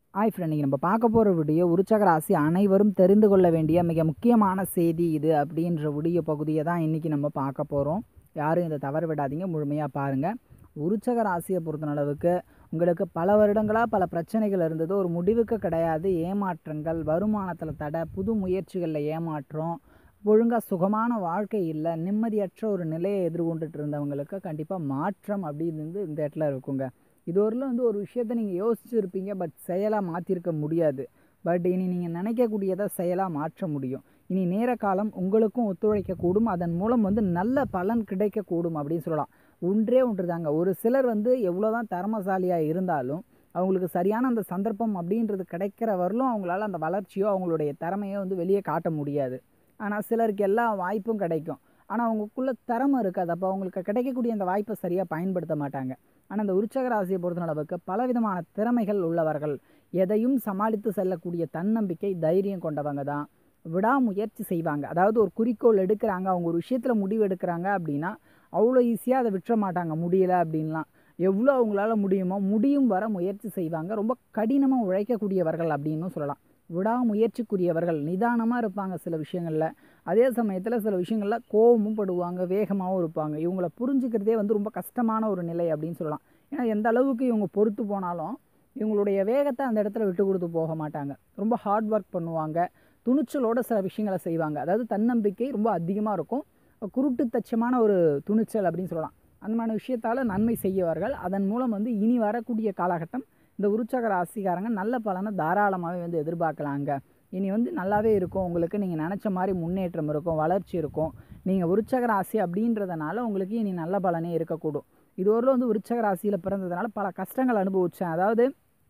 hi friend இன்றைக்கி நம்ம பார்க்க போகிற வீடியோ உருச்சக ராசி அனைவரும் தெரிந்து கொள்ள வேண்டிய மிக முக்கியமான செய்தி இது அப்படின்ற வீடியோ பகுதியை தான் இன்றைக்கி நம்ம பார்க்க போகிறோம் யாரும் இதை தவற விடாதீங்க முழுமையாக பாருங்கள் உருச்சக ராசியை பொறுத்தளவுக்கு உங்களுக்கு பல வருடங்களாக பல பிரச்சனைகள் இருந்தது ஒரு முடிவுக்கு கிடையாது ஏமாற்றங்கள் வருமானத்தில் தடை புது முயற்சிகளில் ஏமாற்றம் ஒழுங்காக சுகமான வாழ்க்கை இல்லை நிம்மதியற்ற ஒரு நிலையை எதிர்கொண்டுட்டு இருந்தவங்களுக்கு கண்டிப்பாக மாற்றம் அப்படின்னு இந்த இடத்துல இருக்குங்க இதுவரையிலும் வந்து ஒரு விஷயத்தை நீங்கள் யோசிச்சுருப்பீங்க பட் செயலாக மாற்றிருக்க முடியாது பட் இனி நீங்கள் நினைக்கக்கூடியதை செயலாக மாற்ற முடியும் இனி நேர காலம் உங்களுக்கும் ஒத்துழைக்கக்கூடும் அதன் மூலம் வந்து நல்ல பலன் கிடைக்கக்கூடும் அப்படின்னு சொல்லலாம் ஒன்றே ஒன்று தாங்க ஒரு சிலர் வந்து எவ்வளோ தான் திறமசாலியாக இருந்தாலும் அவங்களுக்கு சரியான அந்த சந்தர்ப்பம் அப்படின்றது கிடைக்கிற வரலும் அவங்களால அந்த வளர்ச்சியோ அவங்களுடைய திறமையோ வந்து வெளியே காட்ட முடியாது ஆனால் சிலருக்கு எல்லா வாய்ப்பும் கிடைக்கும் ஆனால் அவங்களுக்குள்ள திறமை இருக்காது அப்போ அவங்களுக்கு கிடைக்கக்கூடிய அந்த வாய்ப்பை சரியாக பயன்படுத்த மாட்டாங்க ஆனால் அந்த உற்சக ராசியை பொறுத்தளவுக்கு பலவிதமான திறமைகள் உள்ளவர்கள் எதையும் சமாளித்து செல்லக்கூடிய தன்னம்பிக்கை தைரியம் கொண்டவங்க தான் விடாமுயற்சி செய்வாங்க அதாவது ஒரு குறிக்கோள் எடுக்கிறாங்க அவங்க ஒரு விஷயத்தில் முடிவு எடுக்கிறாங்க அப்படின்னா அவ்வளோ ஈஸியாக அதை விட்டுற மாட்டாங்க முடியல அப்படின்லாம் எவ்வளோ அவங்களால முடியுமோ முடியும் வர முயற்சி செய்வாங்க ரொம்ப கடினமாக உழைக்கக்கூடியவர்கள் அப்படின்னு சொல்லலாம் விடாமுயற்சிக்குரியவர்கள் நிதானமாக இருப்பாங்க சில விஷயங்களில் அதே சமயத்தில் சில விஷயங்களில் கோபமும் படுவாங்க வேகமாகவும் இருப்பாங்க இவங்களை புரிஞ்சுக்கிறதே வந்து ரொம்ப கஷ்டமான ஒரு நிலை அப்படின்னு சொல்லலாம் ஏன்னா எந்த அளவுக்கு இவங்க பொறுத்து போனாலும் இவங்களுடைய வேகத்தை அந்த இடத்துல விட்டு கொடுத்து போக மாட்டாங்க ரொம்ப ஹார்ட் ஒர்க் பண்ணுவாங்க துணிச்சலோட சில விஷயங்களை செய்வாங்க அதாவது தன்னம்பிக்கை ரொம்ப அதிகமாக இருக்கும் குருட்டு தச்சமான ஒரு துணிச்சல் அப்படின்னு சொல்லலாம் அந்த மாதிரி விஷயத்தால் நன்மை செய்யவார்கள் அதன் மூலம் வந்து இனி வரக்கூடிய காலகட்டம் இந்த உருச்சக ராசிக்காரங்க நல்ல பலனை தாராளமாகவே வந்து எதிர்பார்க்கலாங்க இனி வந்து நல்லாவே இருக்கும் உங்களுக்கு நீங்கள் நினச்ச மாதிரி முன்னேற்றம் இருக்கும் வளர்ச்சி இருக்கும் நீங்கள் விருச்சக ராசி அப்படின்றதுனால உங்களுக்கு இனி நல்ல பலனே இருக்கக்கூடும் இது ஒரு வந்து விருச்சக ராசியில் பிறந்ததுனால பல கஷ்டங்கள் அனுபவித்தேன் அதாவது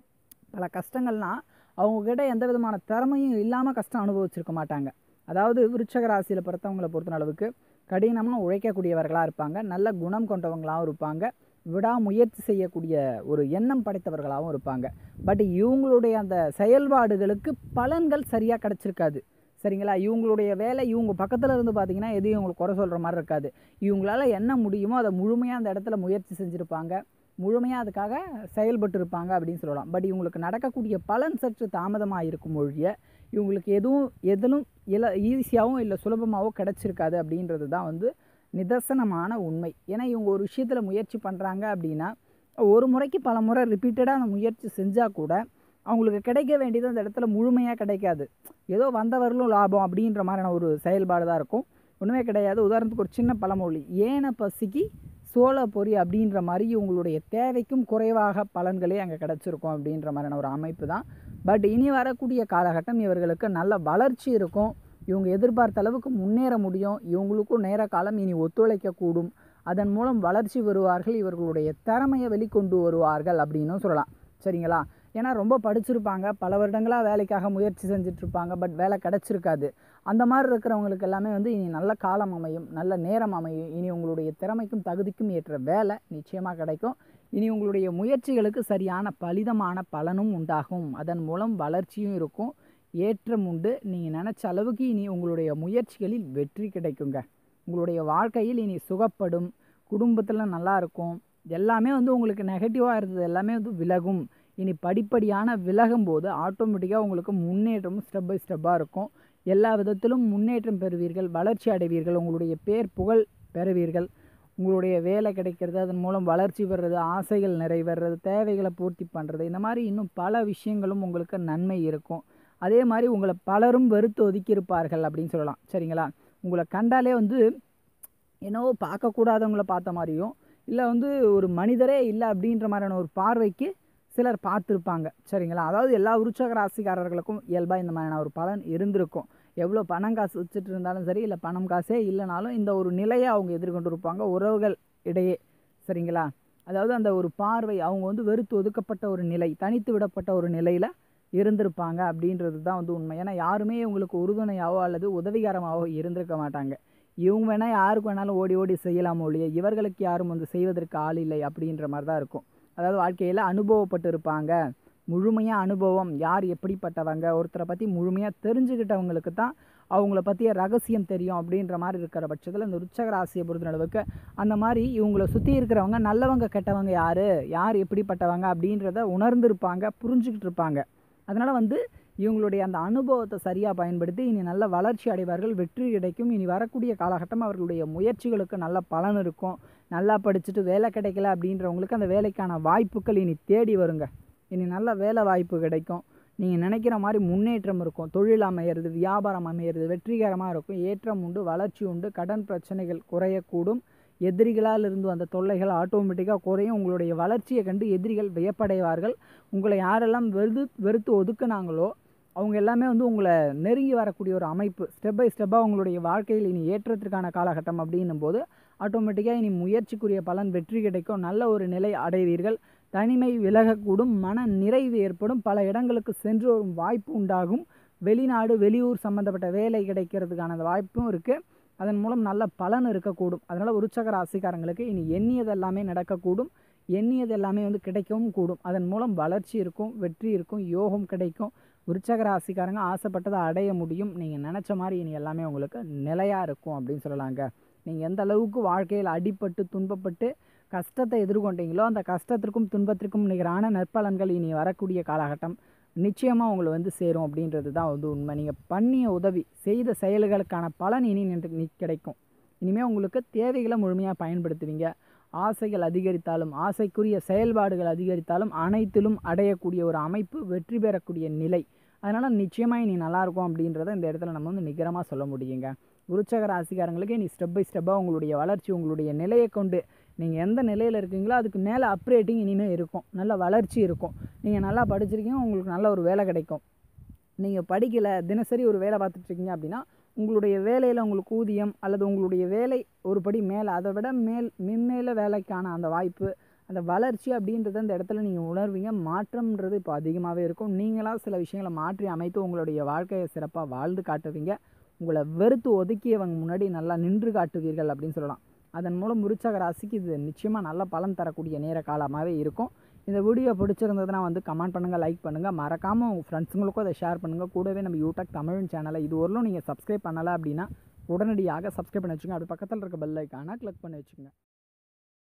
பல கஷ்டங்கள்னால் அவங்கக்கிட்ட எந்த விதமான திறமையும் இல்லாமல் கஷ்டம் அனுபவிச்சிருக்க மாட்டாங்க அதாவது விருச்சக ராசியில் பிறத்தவங்களை பொறுத்த அளவுக்கு கடினமாக உழைக்கக்கூடியவர்களாக இருப்பாங்க நல்ல குணம் கொண்டவங்களாகவும் இருப்பாங்க விடாமுயற்சி செய்யக்கூடிய ஒரு எண்ணம் படைத்தவர்களாகவும் இருப்பாங்க பட் இவங்களுடைய அந்த செயல்பாடுகளுக்கு பலன்கள் சரியாக கிடச்சிருக்காது சரிங்களா இவங்களுடைய வேலை இவங்க பக்கத்தில் இருந்து பார்த்தீங்கன்னா எதையும் இவங்களுக்கு குறை சொல்கிற மாதிரி இருக்காது இவங்களால என்ன முடியுமோ அதை முழுமையாக அந்த இடத்துல முயற்சி செஞ்சுருப்பாங்க முழுமையாக அதுக்காக செயல்பட்டு இருப்பாங்க அப்படின்னு சொல்லலாம் பட் இவங்களுக்கு நடக்கக்கூடிய பலன் சற்று தாமதமாக இருக்கும் மொழிய இவங்களுக்கு எதுவும் எதிலும் இல ஈஸியாகவும் இல்லை சுலபமாகவும் கிடச்சிருக்காது அப்படின்றது தான் வந்து நிதர்சனமான உண்மை ஏன்னா இவங்க ஒரு விஷயத்தில் முயற்சி பண்ணுறாங்க அப்படின்னா ஒரு முறைக்கு பல முறை ரிப்பீட்டடாக அந்த முயற்சி செஞ்சால் கூட அவங்களுக்கு கிடைக்க வேண்டியது அந்த இடத்துல முழுமையாக கிடைக்காது ஏதோ வந்தவர்களும் லாபம் அப்படின்ற மாதிரியான ஒரு செயல்பாடு தான் இருக்கும் ஒன்றுமே கிடையாது உதாரணத்துக்கு ஒரு சின்ன பழமொழி ஏன பசிக்கு சோள பொறி அப்படின்ற மாதிரி இவங்களுடைய தேவைக்கும் குறைவாக பலன்களே அங்கே கிடச்சிருக்கும் அப்படின்ற மாதிரியான ஒரு அமைப்பு தான் பட் இனி வரக்கூடிய காலகட்டம் இவர்களுக்கு நல்ல வளர்ச்சி இருக்கும் இவங்க எதிர்பார்த்த அளவுக்கு முன்னேற முடியும் இவங்களுக்கும் நேர காலம் இனி ஒத்துழைக்கக்கூடும் அதன் மூலம் வளர்ச்சி வருவார்கள் இவர்களுடைய திறமையை வெளிக்கொண்டு வருவார்கள் அப்படின்னும் சொல்லலாம் சரிங்களா ஏன்னா ரொம்ப படிச்சிருப்பாங்க பல வருடங்களாக வேலைக்காக முயற்சி செஞ்சிட்ருப்பாங்க பட் வேலை கிடச்சிருக்காது அந்த மாதிரி இருக்கிறவங்களுக்கு எல்லாமே வந்து இனி நல்ல காலம் அமையும் நல்ல நேரம் அமையும் இனி உங்களுடைய திறமைக்கும் தகுதிக்கும் ஏற்ற வேலை நிச்சயமாக கிடைக்கும் இனி உங்களுடைய முயற்சிகளுக்கு சரியான பலிதமான பலனும் உண்டாகும் அதன் மூலம் வளர்ச்சியும் இருக்கும் ஏற்றம் உண்டு நீங்கள் நினச்ச அளவுக்கு இனி உங்களுடைய முயற்சிகளில் வெற்றி கிடைக்குங்க உங்களுடைய வாழ்க்கையில் இனி சுகப்படும் குடும்பத்தில் நல்லா இருக்கும் எல்லாமே வந்து உங்களுக்கு நெகட்டிவாக இருந்தது எல்லாமே வந்து விலகும் இனி படிப்படியான விலகும் போது ஆட்டோமேட்டிக்காக உங்களுக்கு முன்னேற்றமும் ஸ்டெப் பை ஸ்டெப்பாக இருக்கும் எல்லா விதத்திலும் முன்னேற்றம் பெறுவீர்கள் வளர்ச்சி அடைவீர்கள் உங்களுடைய பேர் புகழ் பெறுவீர்கள் உங்களுடைய வேலை கிடைக்கிறது அதன் மூலம் வளர்ச்சி பெறுறது ஆசைகள் நிறைவேறது தேவைகளை பூர்த்தி பண்ணுறது இந்த மாதிரி இன்னும் பல விஷயங்களும் உங்களுக்கு நன்மை இருக்கும் அதே மாதிரி உங்களை பலரும் வெறுத்து ஒதுக்கியிருப்பார்கள் அப்படின்னு சொல்லலாம் சரிங்களா உங்களை கண்டாலே வந்து என்னவோ பார்க்கக்கூடாதவங்கள பார்த்த மாதிரியும் இல்லை வந்து ஒரு மனிதரே இல்லை அப்படின்ற மாதிரியான ஒரு பார்வைக்கு சிலர் பார்த்துருப்பாங்க சரிங்களா அதாவது எல்லா உருச்சக ராசிக்காரர்களுக்கும் இயல்பாக இந்த மாதிரியான ஒரு பலன் இருந்திருக்கும் எவ்வளோ பணம் காசு வச்சுட்டு இருந்தாலும் சரி இல்லை பணம் காசே இல்லைனாலும் இந்த ஒரு நிலையை அவங்க எதிர்கொண்டு இருப்பாங்க உறவுகள் இடையே சரிங்களா அதாவது அந்த ஒரு பார்வை அவங்க வந்து வெறுத்து ஒதுக்கப்பட்ட ஒரு நிலை தனித்து விடப்பட்ட ஒரு நிலையில் இருந்திருப்பாங்க அப்படின்றது தான் வந்து உண்மை ஏன்னா யாருமே இவங்களுக்கு உறுதுணையாவோ அல்லது உதவிகரமாகவோ இருந்திருக்க மாட்டாங்க இவங்க வேணால் யாருக்கு வேணாலும் ஓடி ஓடி செய்யலாமோ ஒழிய இவர்களுக்கு யாரும் வந்து செய்வதற்கு ஆள் இல்லை அப்படின்ற மாதிரி தான் இருக்கும் அதாவது வாழ்க்கையில் அனுபவப்பட்டு இருப்பாங்க முழுமையாக அனுபவம் யார் எப்படிப்பட்டவங்க ஒருத்தரை பற்றி முழுமையாக தெரிஞ்சுக்கிட்டவங்களுக்கு தான் அவங்கள பற்றிய ரகசியம் தெரியும் அப்படின்ற மாதிரி இருக்கிற பட்சத்தில் இந்த உற்சக ராசியை பொறுத்தளவுக்கு அந்த மாதிரி இவங்கள சுற்றி இருக்கிறவங்க நல்லவங்க கெட்டவங்க யார் யார் எப்படிப்பட்டவங்க அப்படின்றத உணர்ந்திருப்பாங்க புரிஞ்சுக்கிட்டு இருப்பாங்க அதனால் வந்து இவங்களுடைய அந்த அனுபவத்தை சரியாக பயன்படுத்தி இனி நல்ல வளர்ச்சி அடைவார்கள் வெற்றி கிடைக்கும் இனி வரக்கூடிய காலகட்டம் அவர்களுடைய முயற்சிகளுக்கு நல்ல பலன் இருக்கும் நல்லா படிச்சுட்டு வேலை கிடைக்கல அப்படின்றவங்களுக்கு அந்த வேலைக்கான வாய்ப்புகள் இனி தேடி வருங்க இனி நல்ல வேலை வாய்ப்பு கிடைக்கும் நீங்கள் நினைக்கிற மாதிரி முன்னேற்றம் இருக்கும் தொழில் அமையிறது வியாபாரம் அமையிறது வெற்றிகரமாக இருக்கும் ஏற்றம் உண்டு வளர்ச்சி உண்டு கடன் பிரச்சனைகள் குறையக்கூடும் எதிரிகளால் இருந்து வந்த தொல்லைகள் ஆட்டோமேட்டிக்காக குறையும் உங்களுடைய வளர்ச்சியை கண்டு எதிரிகள் வியப்படைவார்கள் உங்களை யாரெல்லாம் வெறுத்து வெறுத்து ஒதுக்குனாங்களோ அவங்க எல்லாமே வந்து உங்களை நெருங்கி வரக்கூடிய ஒரு அமைப்பு ஸ்டெப் பை ஸ்டெப்பாக உங்களுடைய வாழ்க்கையில் இனி ஏற்றத்திற்கான காலகட்டம் அப்படின்னும் போது ஆட்டோமேட்டிக்காக இனி முயற்சிக்குரிய பலன் வெற்றி கிடைக்கும் நல்ல ஒரு நிலை அடைவீர்கள் தனிமை விலகக்கூடும் மன நிறைவு ஏற்படும் பல இடங்களுக்கு சென்று வரும் வாய்ப்பு உண்டாகும் வெளிநாடு வெளியூர் சம்மந்தப்பட்ட வேலை கிடைக்கிறதுக்கான அந்த வாய்ப்பும் இருக்குது அதன் மூலம் நல்ல பலன் இருக்கக்கூடும் அதனால் உருச்சக ராசிக்காரங்களுக்கு இனி எண்ணியது எல்லாமே நடக்கக்கூடும் எண்ணியது எல்லாமே வந்து கிடைக்கவும் கூடும் அதன் மூலம் வளர்ச்சி இருக்கும் வெற்றி இருக்கும் யோகம் கிடைக்கும் விருச்சக ராசிக்காரங்க ஆசைப்பட்டதை அடைய முடியும் நீங்கள் நினச்ச மாதிரி இனி எல்லாமே உங்களுக்கு நிலையாக இருக்கும் அப்படின்னு சொல்லலாங்க நீங்கள் எந்த அளவுக்கு வாழ்க்கையில் அடிபட்டு துன்பப்பட்டு கஷ்டத்தை எதிர்கொண்டீங்களோ அந்த கஷ்டத்திற்கும் துன்பத்திற்கும் நிகரான நற்பலன்கள் இனி வரக்கூடிய காலகட்டம் நிச்சயமாக உங்களை வந்து சேரும் அப்படின்றது தான் வந்து உண்மை நீங்கள் பண்ணிய உதவி செய்த செயல்களுக்கான பலன் இனி நின்று நி- கிடைக்கும் இனிமேல் உங்களுக்கு தேவைகளை முழுமையாக பயன்படுத்துவீங்க ஆசைகள் அதிகரித்தாலும் ஆசைக்குரிய செயல்பாடுகள் அதிகரித்தாலும் அனைத்திலும் அடையக்கூடிய ஒரு அமைப்பு வெற்றி பெறக்கூடிய நிலை அதனால் நிச்சயமாக இனி நல்லாயிருக்கும் அப்படின்றத இந்த இடத்துல நம்ம வந்து நிகரமாக சொல்ல முடியுங்க விருச்சக ராசிக்காரங்களுக்கு இனி ஸ்டெப் பை ஸ்டெப்பாக உங்களுடைய வளர்ச்சி உங்களுடைய நிலையை கொண்டு நீங்கள் எந்த நிலையில் இருக்கீங்களோ அதுக்கு மேலே அப்ரேட்டிங் இனிமேல் இருக்கும் நல்ல வளர்ச்சி இருக்கும் நீங்கள் நல்லா படிச்சிருக்கீங்க உங்களுக்கு நல்ல ஒரு வேலை கிடைக்கும் நீங்கள் படிக்கலை தினசரி ஒரு வேலை பார்த்துட்ருக்கீங்க அப்படின்னா உங்களுடைய வேலையில் உங்களுக்கு ஊதியம் அல்லது உங்களுடைய வேலை ஒரு படி மேலே அதை விட மேல் மென்மேல வேலைக்கான அந்த வாய்ப்பு அந்த வளர்ச்சி அப்படின்றத அந்த இடத்துல நீங்கள் உணர்வீங்க மாற்றம்ன்றது இப்போ அதிகமாகவே இருக்கும் நீங்களாக சில விஷயங்களை மாற்றி அமைத்து உங்களுடைய வாழ்க்கையை சிறப்பாக வாழ்ந்து காட்டுவீங்க உங்களை வெறுத்து ஒதுக்கியவங்க முன்னாடி நல்லா நின்று காட்டுவீர்கள் அப்படின்னு சொல்லலாம் அதன் மூலம் விருச்சக ராசிக்கு இது நிச்சயமாக நல்ல பலன் தரக்கூடிய நேர காலமாகவே இருக்கும் இந்த வீடியோ பிடிச்சிருந்ததுன்னா வந்து கமெண்ட் பண்ணுங்கள் லைக் பண்ணுங்கள் மறக்காமல் உங்கள் ஃப்ரெண்ட்ஸுங்களுக்கும் அதை ஷேர் பண்ணுங்கள் கூடவே நம்ம யூடியூப் தமிழ் சேனலை இது வரலும் நீங்கள் சப்ஸ்கிரைப் பண்ணலை அப்படின்னா உடனடியாக சப்ஸ்கிரைப் பண்ணி வச்சுங்க அது பக்கத்தில் இருக்க பெல் ஐக்கானை கிளிக் பண்ணி வச்சுங்க